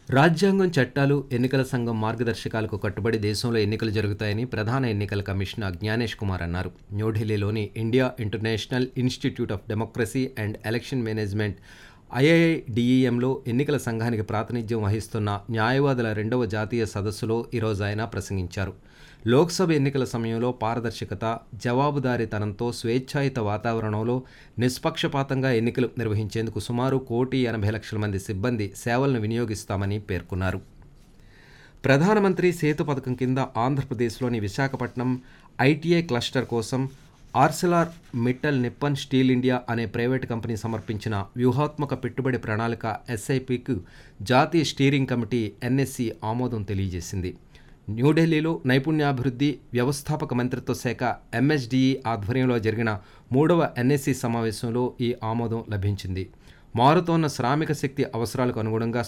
రాజ్యాంగం చట్టాలు ఎన్నికల సంఘం మార్గదర్శకాలకు కట్టుబడి దేశంలో ఎన్నికలు జరుగుతాయని ప్రధాన ఎన్నికల కమిషనర్ జ్ఞానేష్ కుమార్ అన్నారు న్యూఢిల్లీలోని India International Institute of Democracy and Election Management ఐఐడిఈఎంలో ఎన్నికల సంఘానికి ప్రాతినిధ్యం వహిస్తున్న న్యాయవాదుల రెండవ జాతీయ సదస్సులో ఈరోజు ఆయన ప్రసంగించారు లోక్సభ ఎన్నికల సమయంలో పారదర్శకత జవాబుదారీతనంతో స్వేచ్ఛాయుత వాతావరణంలో నిష్పక్షపాతంగా ఎన్నికలు నిర్వహించేందుకు సుమారు కోటి ఎనభై లక్షల మంది సిబ్బంది సేవలను వినియోగిస్తామని పేర్కొన్నారు ప్రధానమంత్రి సేతు పథకం కింద ఆంధ్రప్రదేశ్లోని విశాఖపట్నం ఐటీఐ క్లస్టర్ కోసం Arcelor Mittal Nippon steel India అనే ప్రైవేటు కంపెనీ సమర్పించిన వ్యూహాత్మక పెట్టుబడి ప్రణాళిక ఎస్ఐపికు జాతీయ స్టీరింగ్ కమిటీ ఎన్ఎస్సి ఆమోదం తెలియజేసింది న్యూఢిల్లీలో నైపుణ్యాభివృద్ధి వ్యవస్థాపక మంత్రిత్వ శాఖ ఎంఎస్డిఈ ఆధ్వర్యంలో జరిగిన మూడవ ఎన్ఎస్సి సమావేశంలో ఈ ఆమోదం లభించింది మారుతోన్న శ్రామిక శక్తి అవసరాలకు అనుగుణంగా